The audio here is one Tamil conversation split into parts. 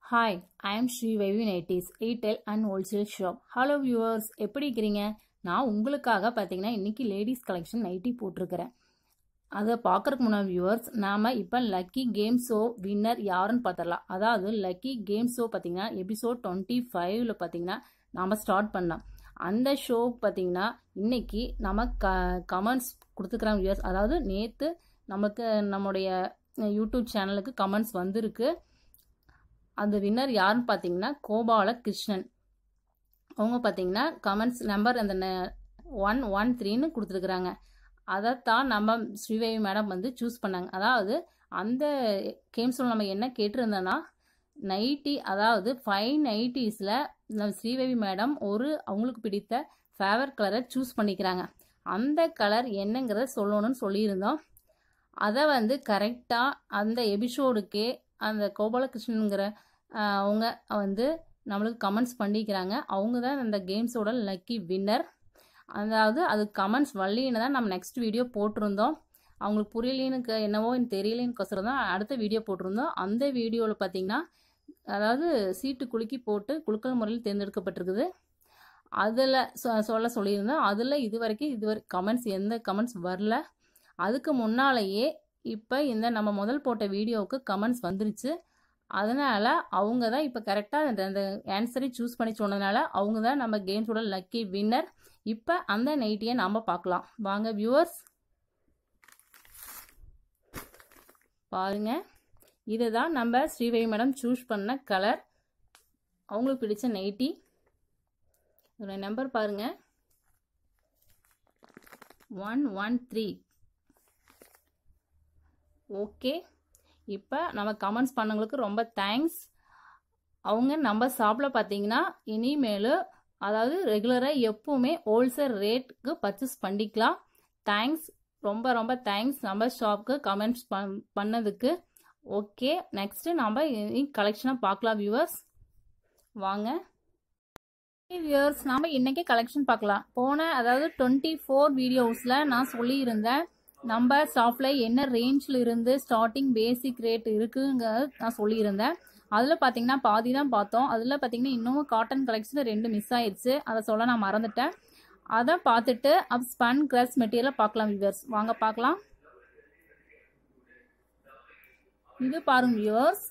ஹாய் ஐ எம் ஸ்ரீ வெவி nighties retail and wholesale shop hello viewers எப்படி இருக்கிறீங்க நான் உங்களுக்காக பார்த்தீங்கன்னா இன்றைக்கி லேடிஸ் கலெக்ஷன் நைட்டி போட்டிருக்கிறேன் அதை பார்க்குறதுக்கு முன்னாடி வியூவர்ஸ் நாம் இப்போ லக்கி கேம் ஷோ வின்னர் யாருன்னு பார்த்துடலாம் அதாவது லக்கி கேம் ஷோ பார்த்தீங்கன்னா எபிசோட் டுவெண்ட்டி ஃபைவ்ல பார்த்தீங்கன்னா நாம் ஸ்டார்ட் பண்ணலாம் அந்த ஷோ பார்த்தீங்கன்னா இன்னைக்கு நம்ம க கமெண்ட்ஸ் கொடுத்துக்கிறோம் வியூவர்ஸ் அதாவது நேற்று நமக்கு நம்முடைய யூடியூப் சேனலுக்கு கமெண்ட்ஸ் வந்திருக்கு அந்த வின்னர் யாருன்னு பார்த்தீங்கன்னா கோபால கிருஷ்ணன் அவங்க பார்த்தீங்கன்னா கமெண்ட்ஸ் நம்பர் அந்த ஒன் ஒன் த்ரீன்னு கொடுத்துருக்குறாங்க அதைத்தான் நம்ம ஸ்ரீவேவி மேடம் வந்து சூஸ் பண்ணாங்க அதாவது அந்த கேம்ஸில் நம்ம என்ன கேட்டிருந்தோன்னா நைட்டி அதாவது ஃபைவ் நைட்டிஸில் நம்ம ஸ்ரீவேவி மேடம் ஒரு அவங்களுக்கு பிடித்த ஃபேவர் கலரை சூஸ் பண்ணிக்கிறாங்க அந்த கலர் என்னங்கிறத சொல்லணும்னு சொல்லியிருந்தோம் அதை வந்து கரெக்டாக அந்த எபிசோடுக்கே அந்த கோபாலகிருஷ்ணனுங்கிற அவங்க வந்து நம்மளுக்கு கமெண்ட்ஸ் பண்ணிக்கிறாங்க அவங்க தான் அந்த கேம்ஸோட லக்கி வின்னர் அதாவது அது கமெண்ட்ஸ் வரலின்னு தான் நம்ம நெக்ஸ்ட் வீடியோ போட்டிருந்தோம் அவங்களுக்கு புரியலேன்னு என்னவோ எனக்கு தெரியலேன்னு தான் அடுத்த வீடியோ போட்டிருந்தோம் அந்த வீடியோவில் பார்த்தீங்கன்னா அதாவது சீட்டு குலுக்கி போட்டு குலுக்கல் முறையில் தேர்ந்தெடுக்கப்பட்டிருக்குது அதில் சொல்ல சொல்லியிருந்தோம் அதில் இது வரைக்கும் இது வரை கமெண்ட்ஸ் எந்த கமெண்ட்ஸ் வரல அதுக்கு முன்னாலேயே இப்போ இந்த நம்ம முதல் போட்ட வீடியோவுக்கு கமெண்ட்ஸ் வந்துருச்சு அதனால் அவங்க தான் இப்போ கரெக்டாக அந்த ஆன்சரை சூஸ் பண்ணி சொன்னதுனால அவங்க தான் நம்ம கேம்ஸோட லக்கி வின்னர் இப்போ அந்த நைட்டியை நாம் பார்க்கலாம் வாங்க வியூவர்ஸ் பாருங்க இதுதான் நம்ம ஸ்ரீவேவி மேடம் சூஸ் பண்ண கலர் அவங்களுக்கு பிடிச்ச நைட்டி இதோட நம்பர் பாருங்க ஒன் ஒன் த்ரீ ஓகே இப்போ நம்ம கமெண்ட்ஸ் பண்ணவங்களுக்கு ரொம்ப தேங்க்ஸ் அவங்க நம்ம ஷாப்பில் பார்த்தீங்கன்னா இனிமேல் அதாவது ரெகுலராக எப்போவுமே ஹோல்சேல் ரேட்டுக்கு பர்ச்சேஸ் பண்ணிக்கலாம் தேங்க்ஸ் ரொம்ப ரொம்ப தேங்க்ஸ் நம்ம ஷாப்புக்கு கமெண்ட்ஸ் பண் பண்ணதுக்கு ஓகே நெக்ஸ்ட்டு நம்ம கலெக்ஷனாக பார்க்கலாம் வியூவர்ஸ் வாங்க வியூவர்ஸ் நம்ம இன்றைக்கே கலெக்ஷன் பார்க்கலாம் போன அதாவது டுவெண்ட்டி ஃபோர் வீடியோஸில் நான் சொல்லியிருந்தேன் நம்ம ஷாப்பில் என்ன ரேஞ்சில் இருந்து ஸ்டார்டிங் பேசிக் ரேட் இருக்குங்கிறத நான் சொல்லியிருந்தேன் அதில் பார்த்தீங்கன்னா பாதி தான் பார்த்தோம் அதில் பார்த்தீங்கன்னா இன்னும் காட்டன் கலெக்ஷன் ரெண்டு மிஸ் ஆயிடுச்சு அதை சொல்ல நான் மறந்துட்டேன் அதை பார்த்துட்டு அப் ஸ்பன் கிராஸ் மெட்டீரியலை பார்க்கலாம் வியூவர்ஸ் வாங்க பார்க்கலாம் இது பாருங்க வியூவர்ஸ்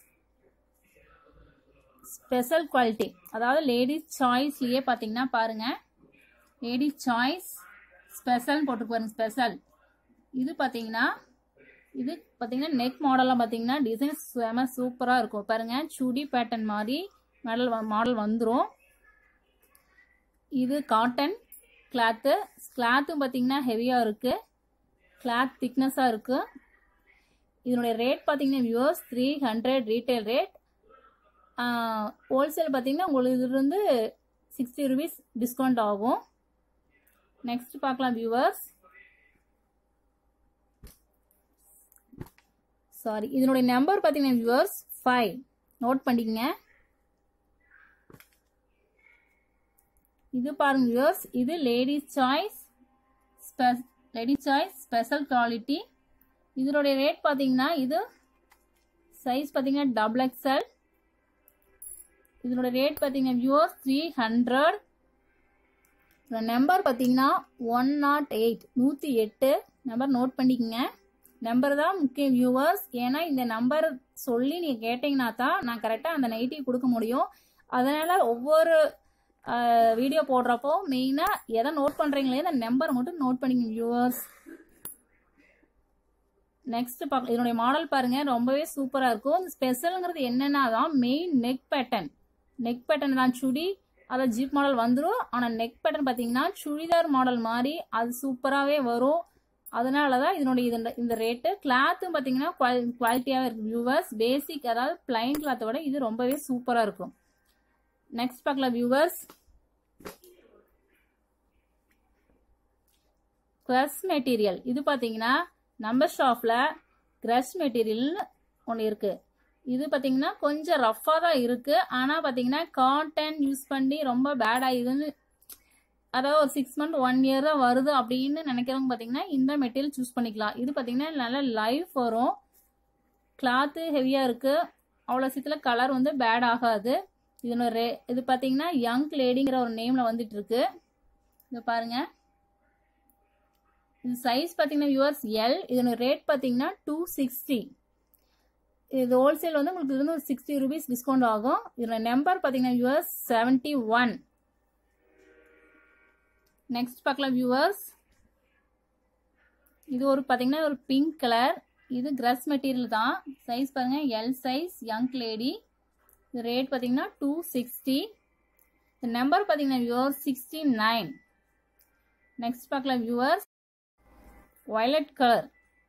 ஸ்பெஷல் குவாலிட்டி அதாவது லேடிஸ் சாய்ஸ்லேயே பார்த்தீங்கன்னா பாருங்க லேடிஸ் சாய்ஸ் ஸ்பெஷல் போட்டு பாருங்க ஸ்பெஷல் இது பார்த்தீங்கன்னா இது பார்த்தீங்கன்னா நெக் மாடலாம் பார்த்தீங்கன்னா டிசைன் செம சூப்பராக இருக்கும் பாருங்க சுடி பேட்டர்ன் மாதிரி மாடல் மாடல் வந்துடும் இது காட்டன் கிளாத்து கிளாத்தும் பார்த்தீங்கன்னா ஹெவியாக இருக்குது கிளாத் திக்னஸாக இருக்குது இதனுடைய ரேட் பார்த்தீங்கன்னா viewers three hundred retail rate wholesale பார்த்தீங்கன்னா உங்களுக்கு இதுலேருந்து சிக்ஸ்டி ருபீஸ் டிஸ்கவுண்ட் ஆகும் நெக்ஸ்ட் பார்க்கலாம் வியூவர்ஸ் சாரி இதனுடைய நம்பர் பார்த்தீங்கன்னா வியூவர்ஸ் ஃபைவ் நோட் பண்ணிக்கங்க இது பாருங்க வியூவர்ஸ் இது ladies choice ladies choice special quality இதனுடைய ரேட் பார்த்தீங்கன்னா இது சைஸ் பார்த்தீங்கன்னா டபுள் எக்ஸ்எல் இதனோட ரேட் பார்த்தீங்கன்னா வியூவர்ஸ் த்ரீ ஹண்ட்ரட் நம்பர் பார்த்தீங்கன்னா ஒன் நாட் எயிட் நூற்றி எட்டு நம்பர் நோட் பண்ணிக்கங்க நம்பர் தான் முக்கிய வியூவர்ஸ் ஏன்னா இந்த நம்பர் சொல்லி நீங்கள் கேட்டிங்கன்னா தான் நான் கரெக்டாக அந்த நைட்டி கொடுக்க முடியும் அதனால் ஒவ்வொரு வீடியோ போடுறப்போ மெயினாக எதை நோட் பண்ணுறீங்களே அந்த நம்பர் மட்டும் நோட் பண்ணிங்க வியூவர்ஸ் நெக்ஸ்ட் பார்க்க இதனுடைய மாடல் பாருங்க ரொம்பவே சூப்பராக இருக்கும் இந்த ஸ்பெஷலுங்கிறது என்னென்னா தான் main neck pattern neck pattern தான் சுடி அதை ஜீப் மாடல் வந்துடும் ஆனால் நெக் பேட்டர்ன் பார்த்தீங்கன்னா சுடிதார் மாடல் மாதிரி அது சூப்பராகவே வரும் அதனால தான் இதனுடைய இந்த இந்த ரேட்டு கிளாத்தும் பார்த்தீங்கன்னா குவாலிட்டியாகவே இருக்குது வியூவர்ஸ் பேசிக் அதாவது பிளைன் கிளாத்தை விட இது ரொம்பவே சூப்பராக இருக்கும் நெக்ஸ்ட் பார்க்கலாம் வியூவர்ஸ் க்ரஸ் மெட்டீரியல் இது பார்த்தீங்கன்னா நம்ம ஷாப்பில் க்ரஷ் மெட்டீரியல்னு ஒன்று இருக்குது இது பார்த்தீங்கன்னா கொஞ்சம் ரஃப்பாக தான் இருக்குது ஆனால் பார்த்தீங்கன்னா காட்டன் யூஸ் பண்ணி ரொம்ப பேட் ஆகிதுன்னு அதாவது ஒரு சிக்ஸ் மந்த் ஒன் இயர் தான் வருது அப்படின்னு நினைக்கிறவங்க பார்த்தீங்கன்னா இந்த மெட்டீரியல் சூஸ் பண்ணிக்கலாம் இது பார்த்தீங்கன்னா நல்ல லைஃப் வரும் கிளாத்து ஹெவியாக இருக்குது அவ்வளோ சீக்கிரம் கலர் வந்து பேட் ஆகாது இதனோட ரே இது பார்த்தீங்கன்னா யங் லேடிங்கிற ஒரு நேமில் வந்துட்டு இருக்கு இது பாருங்க இது சைஸ் பார்த்தீங்கன்னா வியூவர்ஸ் எல் இதனோட ரேட் பார்த்தீங்கன்னா டூ சிக்ஸ்டி இது ஹோல்சேல் வந்து உங்களுக்கு இது வந்து ஒரு சிக்ஸ்டி ருபீஸ் டிஸ்கவுண்ட் ஆகும் இதோட நம்பர் பார்த்தீங்கன்னா வியூவர்ஸ் செவன்ட்டி ஒன் நெக்ஸ்ட் பார்க்கலாம் வியூவர்ஸ் இது ஒரு பார்த்தீங்கன்னா ஒரு பிங்க் கலர் இது கிரஸ் மெட்டீரியல் தான் சைஸ் பாருங்க எல் சைஸ் யங் லேடி இது ரேட் பார்த்தீங்கன்னா டூ சிக்ஸ்டி இந்த நம்பர் பார்த்தீங்கன்னா வியூவர்ஸ் சிக்ஸ்டி நைன் நெக்ஸ்ட் பார்க்கலாம் வியூவர்ஸ் வயலட் கலர்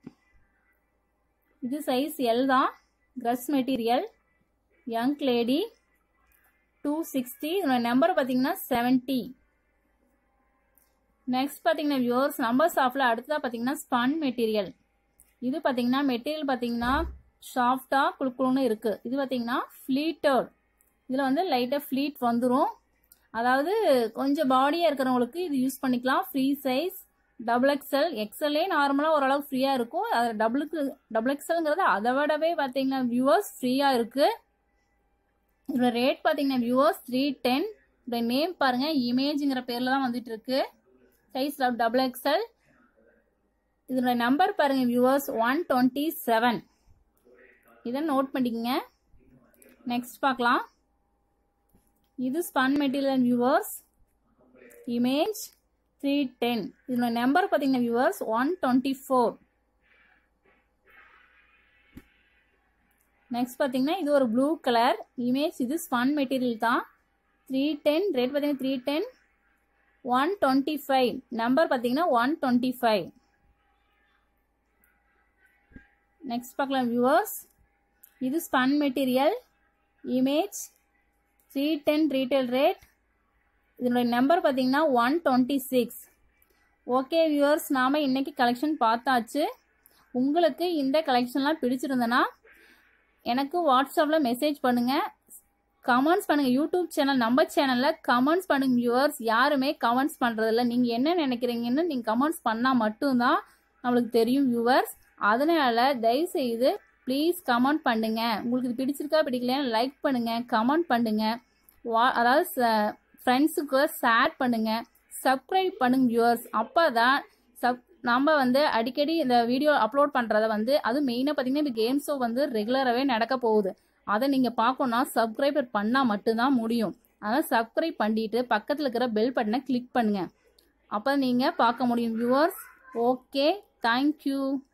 இது சைஸ் எல் தான் crush material young lady two sixty இதோட நம்பர் பார்த்தீங்கன்னா செவன்ட்டி நெக்ஸ்ட் பார்த்தீங்கன்னா வியூவர்ஸ் நம்பர் ஷாப்பில் அடுத்ததாக பார்த்தீங்கன்னா ஸ்பன் மெட்டீரியல் இது பார்த்தீங்கன்னா மெட்டீரியல் பார்த்தீங்கன்னா சாஃப்டாக குழுக்குழுன்னு இருக்குது இது பார்த்தீங்கன்னா ஃப்ளீட்டட் இதில் வந்து லைட்டாக ஃப்ளீட் வந்துடும் அதாவது கொஞ்சம் பாடியாக இருக்கிறவங்களுக்கு இது யூஸ் பண்ணிக்கலாம் ஃப்ரீ சைஸ் டபுள் எக்ஸ்எல் எக்ஸ்எல்லே நார்மலாக ஓரளவுக்கு ஃப்ரீயாக இருக்கும் அதில் டபுளுக்கு டபுள் எக்ஸ்எல்ங்கிறது அதை விடவே பார்த்தீங்கன்னா வியூவர்ஸ் ஃப்ரீயாக இருக்குது இதோட ரேட் பார்த்தீங்கன்னா வியூவர்ஸ் த்ரீ டென் இதோட நேம் பாருங்கள் இமேஜுங்கிற பேரில் தான் வந்துட்டு இருக்கு சைஸ் டபுள் எக்ஸ்எல் இதோட நம்பர் பாருங்க வியூவர்ஸ் ஒன் டுவெண்ட்டி செவன் இதை நோட் பண்ணிக்கங்க நெக்ஸ்ட் பார்க்கலாம் இது spun material viewers image three ten இதோட நம்பர் பார்த்தீங்கன்னா viewers one twenty four next பார்த்தீங்கன்னா இது ஒரு ப்ளூ கலர் இமேஜ் இது ஸ்பன் மெட்டீரியல் தான் த்ரீ டென் ரேட் பார்த்தீங்கன்னா three ten one twenty five number பார்த்தீங்கன்னா ஒன் டுவெண்ட்டி ஃபைவ் நெக்ஸ்ட் பார்க்கலாம் வியூவர்ஸ் இது spun material image three ten retail rate இதனுடைய நம்பர் பார்த்தீங்கன்னா one twenty six okay viewers நாம் இன்னைக்கு கலெக்ஷன் பார்த்தாச்சு உங்களுக்கு இந்த கலெக்ஷன்லாம் பிடிச்சிருந்தனா எனக்கு வாட்ஸ்அப்பில் மெசேஜ் பண்ணுங்கள் கமெண்ட்ஸ் பண்ணுங்கள் யூடியூப் சேனல் நம்ம சேனலில் கமெண்ட்ஸ் பண்ணுங்க வியூவர்ஸ் யாருமே கமெண்ட்ஸ் பண்ணுறதில்ல நீங்கள் என்ன நினைக்கிறீங்கன்னு நீங்கள் கமெண்ட்ஸ் பண்ணால் மட்டும்தான் நம்மளுக்கு தெரியும் வியூவர்ஸ் அதனால தயவு செய்து ப்ளீஸ் கமெண்ட் பண்ணுங்க உங்களுக்கு இது பிடிச்சிருக்கா பிடிக்கலையா லைக் பண்ணுங்க கமெண்ட் பண்ணுங்க வா அதாவது ஃப்ரெண்ட்ஸுக்கு ஷேர் பண்ணுங்க சப்ஸ்கிரைப் பண்ணுங்க வியூவர்ஸ் அப்போ தான் சப் நம்ம வந்து அடிக்கடி இந்த வீடியோ அப்லோட் பண்ணுறத வந்து அது மெயினாக பார்த்தீங்கன்னா இப்போ கேம் ஷோ வந்து ரெகுலராகவே நடக்க போகுது அதை நீங்கள் பார்க்கணுன்னா சப்ஸ்கிரைபர் பண்ணால் மட்டும்தான் முடியும் அதனால் சப்ஸ்கிரைப் பண்ணிட்டு பக்கத்தில் இருக்கிற பெல் பட்டனை கிளிக் பண்ணுங்கள் அப்போ நீங்கள் பார்க்க முடியும் வியூவர்ஸ் ஓகே தேங்க்யூ